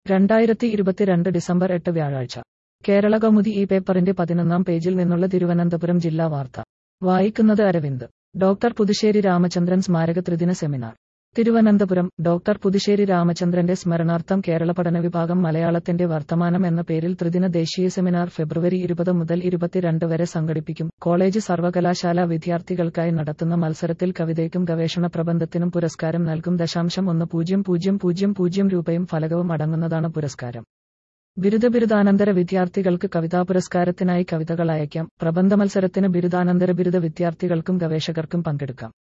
രണ്ടായിരത്തി ഇരുപത്തിരണ്ട് ഡിസംബർ എട്ട് വ്യാഴാഴ്ച കേരള കൗമുദി ഈ പേപ്പറിന്റെ പതിനൊന്നാം പേജിൽ നിന്നുള്ള തിരുവനന്തപുരം ജില്ലാ വാർത്ത വായിക്കുന്നത് അരവിന്ദ് ഡോക്ടർ പുതുശ്ശേരി രാമചന്ദ്രൻ സ്മാരക ത്രിദിന സെമിനാർ തിരുവനന്തപുരം ഡോക്ടർ പുതുശ്ശേരി രാമചന്ദ്രന്റെ സ്മരണാർത്ഥം കേരള പഠന വിഭാഗം മലയാളത്തിന്റെ വർത്തമാനം എന്ന പേരിൽ ത്രിദിന ദേശീയ സെമിനാർ ഫെബ്രുവരി ഇരുപത് മുതൽ ഇരുപത്തിരണ്ട് വരെ സംഘടിപ്പിക്കും കോളേജ് സർവകലാശാല വിദ്യാർത്ഥികൾക്കായി നടത്തുന്ന മത്സരത്തിൽ കവിതയ്ക്കും ഗവേഷണ പ്രബന്ധത്തിനും പുരസ്കാരം നൽകും ദശാംശം ഒന്ന് പൂജ്യം പൂജ്യം പൂജ്യം പൂജ്യം രൂപയും ഫലകവും അടങ്ങുന്നതാണ് പുരസ്കാരം ബിരുദ ബിരുദാനന്തര വിദ്യാർത്ഥികൾക്ക് കവിതാ പുരസ്കാരത്തിനായി കവിതകൾ അയക്കാം പ്രബന്ധ മത്സരത്തിന് ബിരുദാനന്തര ബിരുദ വിദ്യാർത്ഥികൾക്കും ഗവേഷകർക്കും പങ്കെടുക്കാം